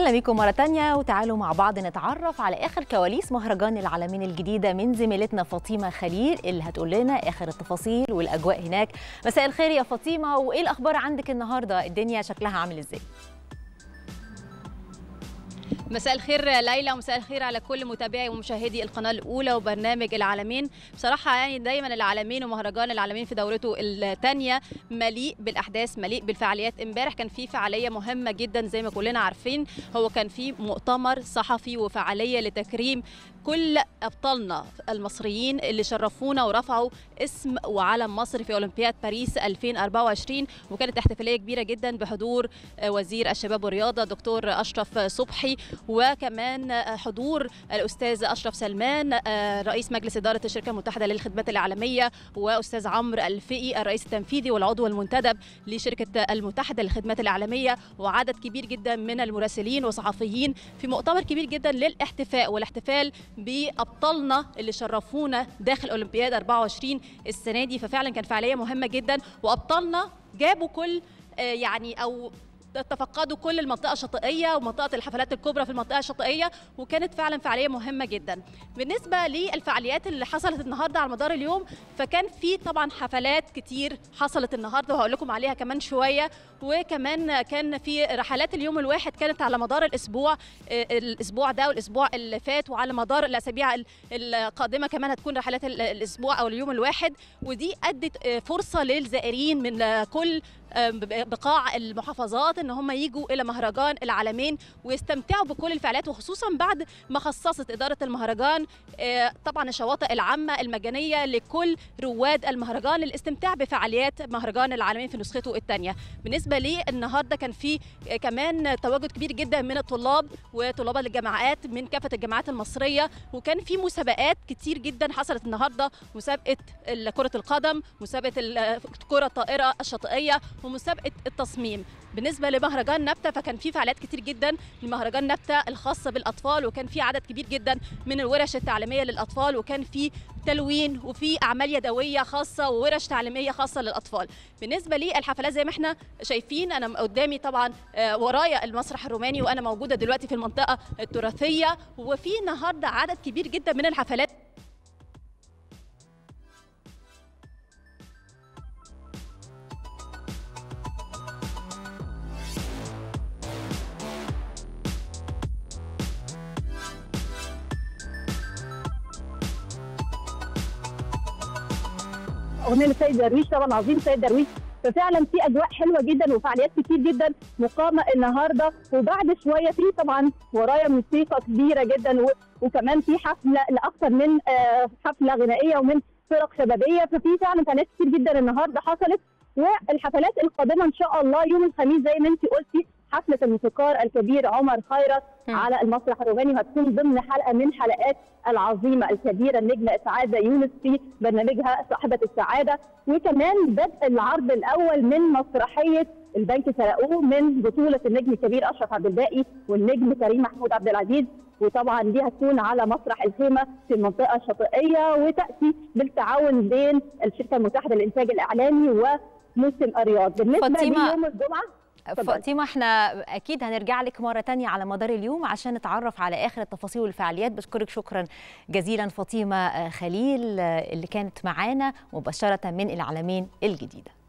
اهلا بيكم مره تانية وتعالوا مع بعض نتعرف على اخر كواليس مهرجان العالمين الجديده من زميلتنا فاطمه خليل اللي هتقول لنا اخر التفاصيل والاجواء هناك مساء الخير يا فاطمه وايه الاخبار عندك النهارده الدنيا شكلها عامل ازاي مساء الخير ليلى ومساء الخير على كل متابعي ومشاهدي القناه الاولى وبرنامج العالمين بصراحه يعني دايما العالمين ومهرجان العالمين في دورته الثانيه مليء بالاحداث مليء بالفعاليات امبارح كان في فعاليه مهمه جدا زي ما كلنا عارفين هو كان في مؤتمر صحفي وفعاليه لتكريم كل ابطالنا المصريين اللي شرفونا ورفعوا اسم وعلم مصر في اولمبياد باريس 2024 وكانت احتفاليه كبيره جدا بحضور وزير الشباب والرياضه دكتور اشرف صبحي وكمان حضور الاستاذ اشرف سلمان رئيس مجلس اداره الشركه المتحده للخدمات الاعلاميه واستاذ عمرو الفقي الرئيس التنفيذي والعضو المنتدب لشركه المتحده للخدمات الاعلاميه وعدد كبير جدا من المراسلين وصحفيين في مؤتمر كبير جدا للاحتفاء والاحتفال بابطالنا اللي شرفونا داخل اولمبياد 24 السنه دي ففعلا كان فعاليه مهمه جدا وابطالنا جابوا كل يعني او تفقدوا كل المنطقه الشاطئيه ومنطقه الحفلات الكبرى في المنطقه الشاطئيه وكانت فعلا فعاليه مهمه جدا بالنسبه للفعاليات اللي حصلت النهارده على مدار اليوم فكان في طبعا حفلات كتير حصلت النهارده وهقول لكم عليها كمان شويه وكمان كان في رحلات اليوم الواحد كانت على مدار الاسبوع الاسبوع ده والاسبوع اللي فات وعلى مدار الاسابيع القادمه كمان هتكون رحلات الاسبوع او اليوم الواحد ودي ادت فرصه للزائرين من كل بقاع المحافظات ان هم يجوا الى مهرجان العالمين ويستمتعوا بكل الفعاليات وخصوصا بعد ما خصصت اداره المهرجان طبعا الشواطئ العامه المجانيه لكل رواد المهرجان للاستمتاع بفعاليات مهرجان العالمين في نسخته الثانيه بالنسبه لي النهارده كان في كمان تواجد كبير جدا من الطلاب وطلاب الجامعات من كافه الجامعات المصريه وكان في مسابقات كتير جدا حصلت النهارده مسابقه كره القدم مسابقه الكره الطائره الشاطئيه ومسابقه التصميم بالنسبه لمهرجان نبته فكان في فعاليات كتير جدا لمهرجان نبته الخاصه بالاطفال وكان في عدد كبير جدا من الورش التعليميه للاطفال وكان في تلوين وفي اعمال يدويه خاصه وورش تعليميه خاصه للاطفال بالنسبه للحفلات زي ما احنا شايفين انا قدامي طبعا ورايا المسرح الروماني وانا موجوده دلوقتي في المنطقه التراثيه وفي النهارده عدد كبير جدا من الحفلات اغنيه لسيد درويش طبعا عظيم سيد درويش ففعلا في اجواء حلوه جدا وفعاليات كتير جدا مقامه النهارده وبعد شويه في طبعا ورايا موسيقى كبيره جدا وكمان في حفله لاكثر من حفله غنائيه ومن فرق شبابيه ففي فعلا فعاليات كتير جدا النهارده حصلت والحفلات القادمه ان شاء الله يوم الخميس زي ما انت قلتي حفله الموسيقار الكبير عمر خيرت على المسرح الروماني وهتكون ضمن حلقه من حلقات العظيمه الكبيره النجمه سعاده يونس في برنامجها صاحبه السعاده وكمان بدء العرض الاول من مسرحيه البنك سرقوه من بطوله النجم الكبير اشرف عبد الباقي والنجم كريم محمود عبد العزيز وطبعا دي هتكون على مسرح الخيمه في المنطقه الشاطئيه وتاتي بالتعاون بين الشركه المتحده للانتاج الاعلامي وموسم الرياض بالنسبه ليوم الجمعه فاطمه احنا اكيد هنرجع لك مره تانية على مدار اليوم عشان نتعرف على اخر التفاصيل والفعاليات بشكرك شكرا جزيلا فاطمه خليل اللي كانت معانا مباشره من العالمين الجديده